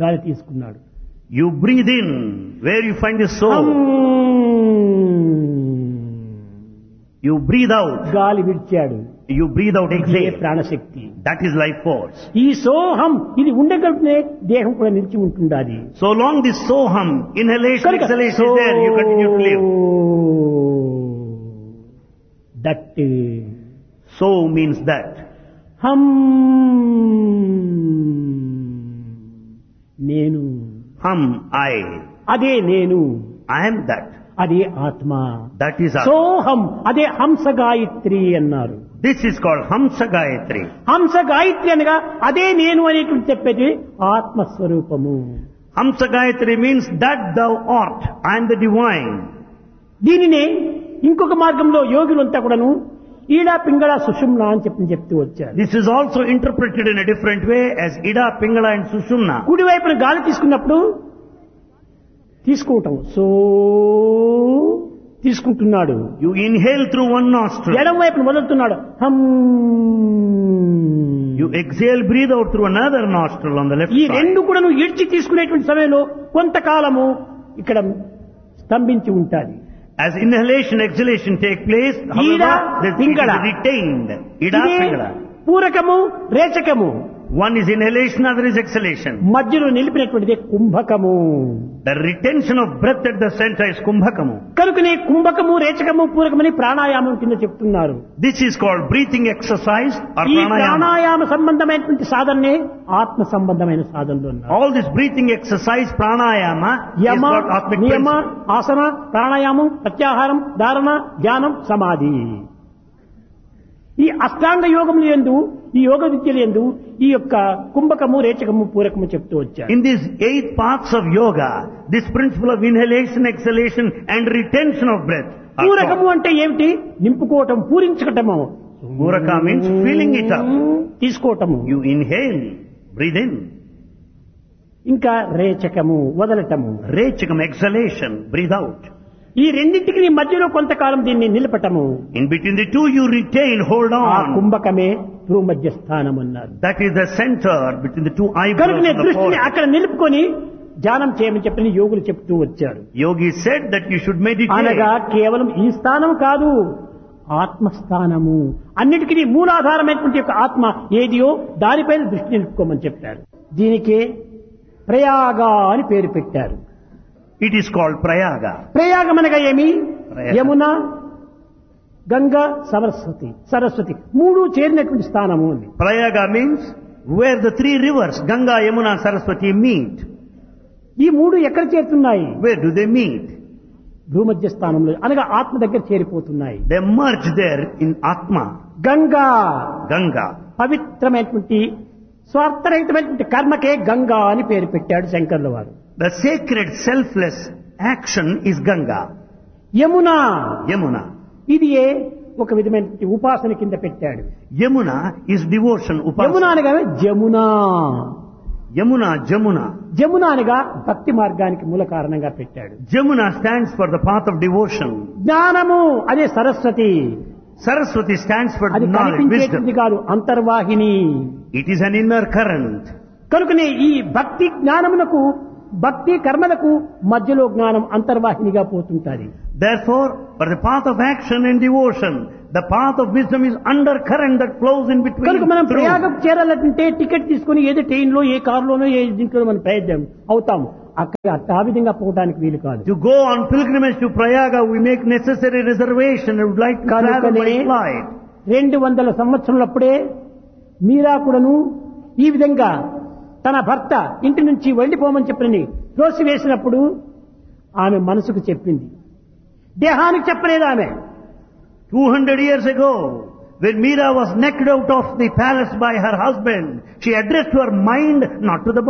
గాలి తీసుకున్నాడు You breathe in where you find the soul. You breathe out. గాలి విడిచాడు You breathe out ఇదే exhale. ప్రాణశక్తి That is life force. ఈ సోహం ఇది ఉండగలిగితే దేహం కూడా నిలిచి ఉంటుండాలి So long this soham, inhalation, కనుక exhalation is there, you continue to live. That So means that. హం నేను Hum, I. అదే నేను I am that. అదే ఆత్మ That is Atma. సోహం అదే హంస గాయత్రి అన్నారు This is called Hamsa Gayatri. హంస గాయత్రి అనగా అదే నేను అనేటువంటి చెప్పేది ఆత్మస్వరూపము Hamsa Gayatri means that thou art. I am the divine. దీనినే ఇంకొక మార్గంలో యోగులంతా కూడాను ఈడా పింగళ సుషుమ్న అని చెప్పి చెప్తూ వచ్చారు This is also interpreted in a different way as Ida, Pingala and Sushumna. కుడి వైపున గాలి తీసుకున్నప్పుడు తీసుకోవటం సో తీసుకుంటున్నాడు You inhale through one nostril. ఎడం వైపున వదులుతున్నాడు హం You exhale, breathe out through another nostril on the left ఈ side. రెండు కూడా నువ్వు ఇడ్చి తీసుకునేటువంటి సమయంలో కొంతకాలము ఇక్కడ స్తంభించి ఉంటాది As inhalation, exhalation take place, Ida, however, this it Pingala. is retained. Ida, ఇదే Pingala. పూరకము రేచకము One is inhalation, other is exhalation. మధ్యలో నిలిపినటువంటిది కుంభకము The retention of breath at the center is kumbhakamu. కనుకనే కుంభకము రేచకము పూరకమని ప్రాణాయామం కింద చెప్తున్నారు This is called breathing exercise or ఈ pranayama. Pranayama సంబంధమైనటువంటి సాధననే ఆత్మ సంబంధమైన సాధనలు ఉన్నారు All this breathing exercise, pranayama, is Yama got atmic నియమ principle. ఆసన ప్రాణాయామం ప్రత్యాహారం ధారణ ధ్యానం సమాధి ఈ అష్టాంగ యోగములు ఎందు ఈ యోగ విద్యలు ఎందు ఈ యొక్క కుంభకము రేచకము పూరకము చెప్తూ వచ్చారు In these eight paths of yoga, this principle of inhalation, exhalation and retention of breath are పూరకము taught. అంటే ఏమిటి నింపుకోవటం పూరించటము Puraka means filling it up. తీసుకోవటము You inhale, breathe in. ఇంకా రేచకము వదలటము Rechakam, exhalation, breathe out. ఈ రెండింటికి నీ మధ్యలో కొంతకాలం దీన్ని నిలపటము In between the two you retain, hold ఆ on. కుంభకమే భూమధ్య స్థానం అన్నారు That is the center between the two eyebrows కనుక of the దృష్టిని forehead. అక్కడ నిలుపుకొని ధ్యానం చేయమని చెప్పని యోగులు చెప్తూ వచ్చారు Yogi said that you should meditate. అనగా కేవలం ఈ స్థానం కాదు ఆత్మస్థానము అన్నిటికీ మూలాధారమైనటువంటి యొక్క ఆత్మ ఏదియో దానిపైన దృష్టి నిలుపుకోమని చెప్పారు దీనికే ప్రయాగ అని పేరు పెట్టారు It is called Prayaga. ప్రయాగం అనగా ఏమి ప్రయాగ. యమున గంగా సరస్వతి సరస్వతి మూడు చేరినటువంటి స్థానము అని Prayaga means where the three rivers, Ganga, Yamuna, Saraswati meet. ఈ మూడు ఎక్కడ చేరుతున్నాయి Where do they meet? భూమధ్య స్థానంలో అనగా ఆత్మ దగ్గర చేరిపోతున్నాయి They merge there in Atma, Ganga Ganga. పవిత్రమైనటువంటి స్వార్థరహితమైనటువంటి కర్మకే గంగా అని పేరు పెట్టాడు శంకర్ల వారు The sacred selfless action is Ganga, Yamuna Yamuna. ఇది ఏ ఒక విధమైనటువంటి ఉపాసన కింద పెట్టాడు Yamuna is devotion, Yamuna upasana. అనగా జమున Yamuna, Jamuna. జమున అనగా భక్తి మార్గానికి మూల కారణంగా పెట్టాడు Jamuna stands for the path of devotion. జ్ఞానము అదే సరస్వతి Saraswati stands for అది knowledge, కనిపించేటువంటి wisdom. కాదు అంతర్వాహిని It is an inner current. కనుకనే ఈ భక్తి జ్ఞానమునకు భక్తి కర్మలకు మధ్యలో జ్ఞానం అంతర్వాహినిగా పోతుంటాది Therefore, for the path of action and devotion, the path of wisdom is undercurrent that flows in between. కనుక మనం through. ప్రయాగం చేరాలంటే టికెట్ తీసుకుని ఏదో ట్రైన్ లో ఏ కారులోనో ఏ దీంట్లో మనం ప్రయత్నం అవుతాం అక్కడ అట్ట ఆ విధంగా పోవడానికి వీలు కాదు To go on pilgrimage to Prayaga, we make necessary reservation and would like to travel by కనుకనే flight. రెండు వందల సంవత్సరాలప్పుడే మీరా కూడాను ఈ విధంగా తన భర్త ఇంటి నుంచి వెళ్ళిపోమని చెప్పని త్రోసివేసినప్పుడు ఆమె మనసుకు చెప్పింది దేహానికి చెప్పలేదు ఆమె 200 years ago, when Meera was knocked out of the palace by her husband, she addressed her mind not to the